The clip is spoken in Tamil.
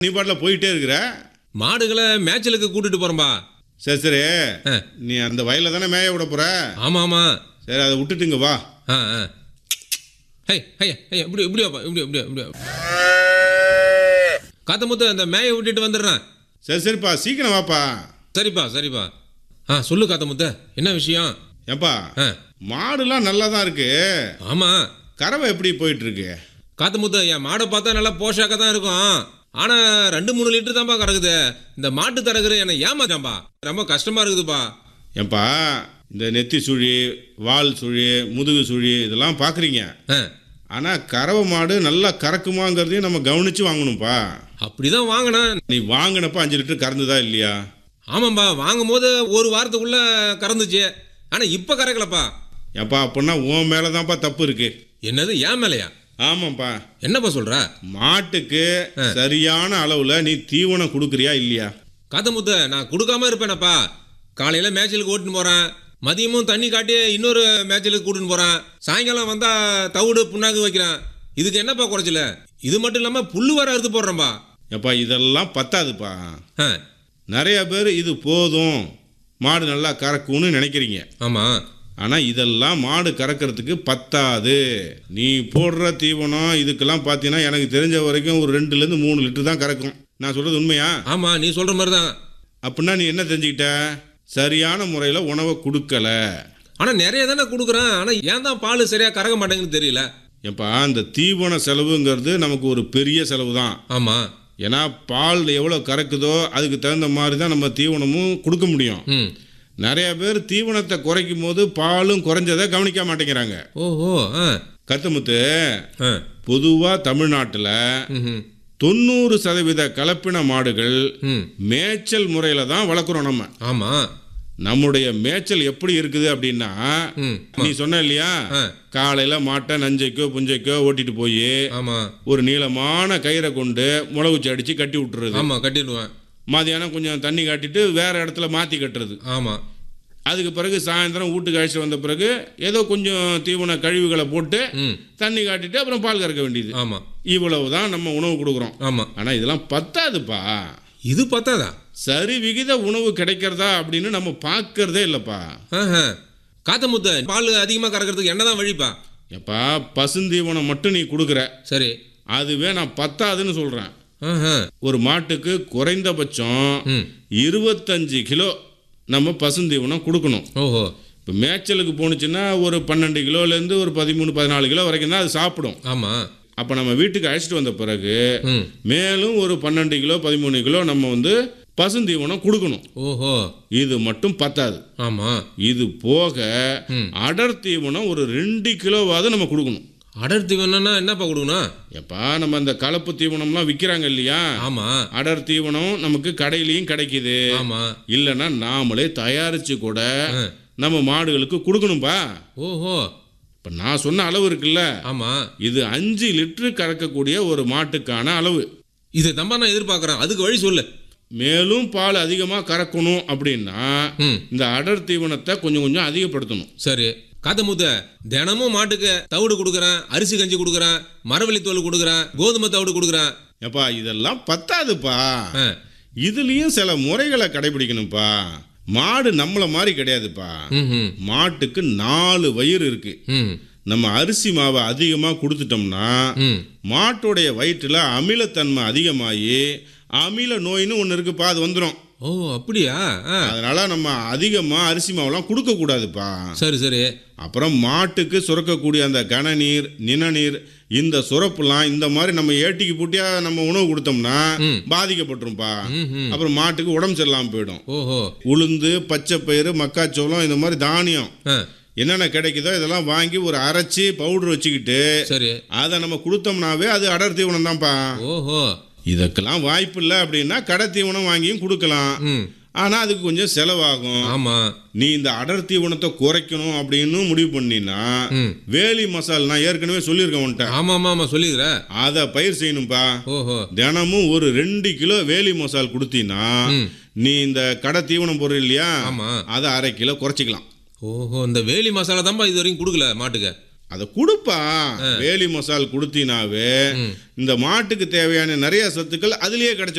நீ பாட்டில் போயிட்டே இருக்கிற மாடுகளை மேய்ச்சலுக்கு கூட்டிட்டு போறேன்பா சரி சரி ஆ. நீ அந்த வயலில் தானே மேய விட போற ஆமா ஆமா சரி அதை விட்டுட்டுங்க வா ஆ ஆ ஹை ஹை ஹை இப்படி இப்படி வாப்பா இப்படி இப்படி இப்படி காத்த முத்த அந்த மேயை விட்டுட்டு வந்துடுறேன் சரி சரிப்பா சீக்கிரம் வாப்பா சரிப்பா சரிப்பா ஆ சொல்லு காத்த முத்த என்ன விஷயம் ஏப்பா ஆ மாடுலாம் நல்லா தான் இருக்கு ஆமா கறவை எப்படி போயிட்டு இருக்கு காத்த முத்த என் மாடை பார்த்தா நல்லா போஷாக்க தான் இருக்கும் ஆனா ரெண்டு மூணு லிட்டர் தான்ப்பா கறக்குது இந்த மாட்டு தரகுற என்னை ஏமாத்தாம்பா ரொம்ப கஷ்டமா இருக்குதுப்பா ஏப்பா இந்த நெத்தி சுழி வால் சுழி முதுகு சுழி இதெல்லாம் பார்க்குறீங்க ஆ ஆனால் கறவை மாடு நல்லா கறக்குமாங்கிறதையும் நம்ம கவனித்து வாங்கணும்ப்பா அப்படிதான் வாங்கினேன் நீ வாங்கினப்ப அஞ்சு லிட்டர் கறந்துதா இல்லையா ஆமாம்பா வாங்கும் போது ஒரு வாரத்துக்குள்ள கறந்துச்சு ஆனா இப்ப கறக்கலப்பா ஏப்பா அப்படின்னா உன் மேலே தான்ப்பா தப்பு இருக்கு என்னது ஏன் மேலையா ஆமாப்பா என்னப்பா சொல்ற மாட்டுக்கு சரியான அளவில் நீ தீவனம் கொடுக்குறியா இல்லையா காத்தமுத்த நான் கொடுக்காம இருப்பேனப்பா காலையில மேய்ச்சலுக்கு ஓட்டுன்னு போறேன் மதியமும் தண்ணி காட்டி இன்னொரு மேய்ச்சலுக்கு கூட்டின்னு போறேன் சாயங்காலம் வந்தா தவிடு புண்ணாக்கு வைக்கிறேன் இதுக்கு என்னப்பா குறைச்சல இது மட்டும் இல்லாம புல்லு வர அறுத்து போடுறேன்பா ஏப்பா இதெல்லாம் பத்தாதுப்பா ஆ, நிறைய பேர் இது போதும் மாடு நல்லா கறக்கும்னு நினைக்கிறீங்க ஆமா ஆனால் இதெல்லாம் மாடு கறக்கிறதுக்கு பத்தாது நீ போடுற தீவனம் இதுக்கெல்லாம் பார்த்தீங்கன்னா எனக்கு தெரிஞ்ச வரைக்கும் ஒரு ரெண்டுலேருந்து மூணு லிட்டர் தான் கறக்கும் நான் சொல்கிறது உண்மையா ஆமா நீ சொல்ற மாதிரி தான் அப்படின்னா நீ என்ன தெரிஞ்சுக்கிட்ட சரியான முறையில் உணவை கொடுக்கல ஆனா நிறைய தானே கொடுக்குறேன் ஆனா ஏன் தான் பால் சரியா கறக்க மாட்டேங்குன்னு தெரியல ஏப்பா அந்த தீவன செலவுங்கிறது நமக்கு ஒரு பெரிய செலவு தான் ஆமா ஏன்னா பால் எவ்வளோ கறக்குதோ அதுக்கு தகுந்த மாதிரி தான் நம்ம தீவனமும் கொடுக்க முடியும் ம் நிறைய பேர் தீவனத்தை குறைக்கும் போது பாலும் குறைஞ்சதை கவனிக்க மாட்டேங்கிறாங்க ஓஹோ ஆ கத்துமுத்து ஆ பொதுவாக தமிழ்நாட்டில் ம் தொண்ணூறு சதவீத கலப்பின மாடுகள் ம் மேய்ச்சல் முறையில் தான் வளர்க்குறோம் நம்ம ஆமா நம்முடைய மேய்ச்சல் எப்படி இருக்குது அப்படின்னா ம் நீ சொன்ன இல்லையா ஆ. காலையில் மாட்டை நஞ்சைக்கோ புஞ்சைக்கோ ஓட்டிட்டு போய் ஆமா ஒரு நீளமான கயிறை கொண்டு முளகுச்சி அடித்து கட்டி விட்டுறது ஆமா கட்டிடுவேன் மதியானம் கொஞ்சம் தண்ணி காட்டிட்டு வேற இடத்துல மாற்றி கட்டுறது ஆமா அதுக்கு பிறகு சாயந்தரம் வீட்டுக்கு அழைச்சிட்டு வந்த பிறகு ஏதோ கொஞ்சம் தீவன கழிவுகளை போட்டு ம் தண்ணி காட்டிட்டு அப்புறம் பால் கறக்க வேண்டியது ஆமா இவ்வளவு தான் நம்ம உணவு கொடுக்குறோம் ஆமா ஆனால் இதெல்லாம் பத்தாதுப்பா இது பத்தாதா சரி விகித உணவு கிடைக்கிறதா அப்படின்னு நம்ம பார்க்கறதே இல்லைப்பா ஆஹா. காத்த முத்த பால் அதிகமா கறக்கிறதுக்கு என்னதான் வழிப்பா எப்பா பசுந்தீவனம் மட்டும் நீ கொடுக்குற சரி அதுவே நான் பத்தாதுன்னு சொல்கிறேன் ஆஹா. ஒரு மாட்டுக்கு குறைந்தபட்சம் ம் இருபத்தஞ்சு கிலோ நம்ம பசுந்தீவனம் கொடுக்கணும் ஓஹோ இப்போ மேய்ச்சலுக்கு போணுச்சுன்னா ஒரு பன்னெண்டு கிலோலேருந்து ஒரு பதிமூணு பதினாலு கிலோ வரைக்கும் தான் அது சாப்பிடும் ஆமா அப்போ நம்ம வீட்டுக்கு அழைச்சிட்டு வந்த பிறகு ம் மேலும் ஒரு பன்னெண்டு கிலோ பதிமூணு கிலோ நம்ம வந்து பசுந்தீவனம் கொடுக்கணும் ஓஹோ இது மட்டும் பத்தாது ஆமா இது போக ம். அடர் தீவனம் ஒரு ரெண்டு கிலோவாவது நம்ம கொடுக்கணும் அடர்த்தி வேணும்னா என்னப்பா கொடுக்கணும் எப்பா நம்ம அந்த கலப்பு தீவனம்லாம் விற்கிறாங்க இல்லையா ஆமா அடர் தீவனம் நமக்கு கடையிலையும் கிடைக்குது ஆமா இல்லைன்னா நாமளே தயாரிச்சு கூட ஆ. நம்ம மாடுகளுக்கு கொடுக்கணும்பா ஓஹோ இப்போ நான் சொன்ன அளவு இருக்குல்ல ஆமா இது அஞ்சு லிட்டரு கறக்கக்கூடிய ஒரு மாட்டுக்கான அளவு இதை தம்பா நான் எதிர்பார்க்கறேன் அதுக்கு வழி சொல்லு மேலும் பால் அதிகமாக கறக்கணும் அப்படின்னா ம் இந்த அடர் தீவனத்தை கொஞ்சம் கொஞ்சம் அதிகப்படுத்தணும் சரி காத்த முத்த தினமும் மாட்டுக்கு தவிடு கொடுக்குறேன் அரிசி கஞ்சி கொடுக்குறேன் மரவள்ளி தோல் கொடுக்குறேன் கோதுமை தவிடு கொடுக்குறேன் எப்பா இதெல்லாம் பத்தாதுப்பா ஆ, இதுலேயும் சில முறைகளை கடைபிடிக்கணும்ப்பா மாடு நம்மள மாதிரி கிடையாதுப்பா ம் ம் மாட்டுக்கு நாலு வயிறு இருக்கு ம் நம்ம அரிசி மாவை அதிகமாக கொடுத்துட்டோம்னா ம் மாட்டுடைய வயிற்றில் அமிலத்தன்மை அதிகமாகி அமில நோயின்னு ஒன்று இருக்குப்பா அது வந்துடும் ஓ அப்படியா ஆ அதனால நம்ம அதிகமாக அரிசி மாவெல்லாம் கொடுக்கக்கூடாதுப்பா சரி சரி அப்புறம் மாட்டுக்கு சுரக்கக்கூடிய அந்த கனநீர் நிணநீர் இந்த சுரப்புலாம் இந்த மாதிரி நம்ம ஏட்டிக்கு பூட்டியா நம்ம உணவு கொடுத்தோம்னா ம். பாதிக்கப்பட்டுரும்ப்பா ம் ம் அப்புறம் மாட்டுக்கு உடம்பு சரியில்லாமல் போயிடும் ஓஹோ உளுந்து பச்சை பயிறு மக்காச்சோளம் இந்த மாதிரி தானியம் ஆ என்னென்ன கிடைக்குதோ இதெல்லாம் வாங்கி ஒரு அரைச்சி பவுடர் வச்சுக்கிட்டு சரி அதை நம்ம கொடுத்தோம்னாவே அது அடர் தீவனம் தான்ப்பா ஓஹோ இதுக்கெல்லாம் வாய்ப்பு இல்லை அப்படின்னா கடை தீவனம் வாங்கியும் கொடுக்கலாம் ம் ஆனால் அதுக்கு கொஞ்சம் செலவாகும் ஆமா நீ இந்த அடர் தீவனத்தை குறைக்கணும் அப்படின்னு முடிவு பண்ணினா ம் வேலி மசால் நான் ஏற்கனவே சொல்லியிருக்கேன் உன்ட்ட ஆமா ஆமா ஆமா சொல்லிடுற அதை பயிர் செய்யணும்பா ஓஹோ தினமும் ஒரு ரெண்டு கிலோ வேலி மசால் கொடுத்தீங்கன்னா ம் நீ இந்த கடை தீவனம் பொருள் இல்லையா ஆமா அதை அரை கிலோ குறைச்சிக்கலாம் ஓஹோ இந்த வேலி மசாலா தான்ப்பா இது வரைக்கும் கொடுக்கல மாட்டுக்கு அதை கொடுப்பா வேலி மசால் கொடுத்தினாவே ம். இந்த மாட்டுக்கு தேவையான நிறைய சத்துக்கள் அதுலயே கிடைச்சிடும்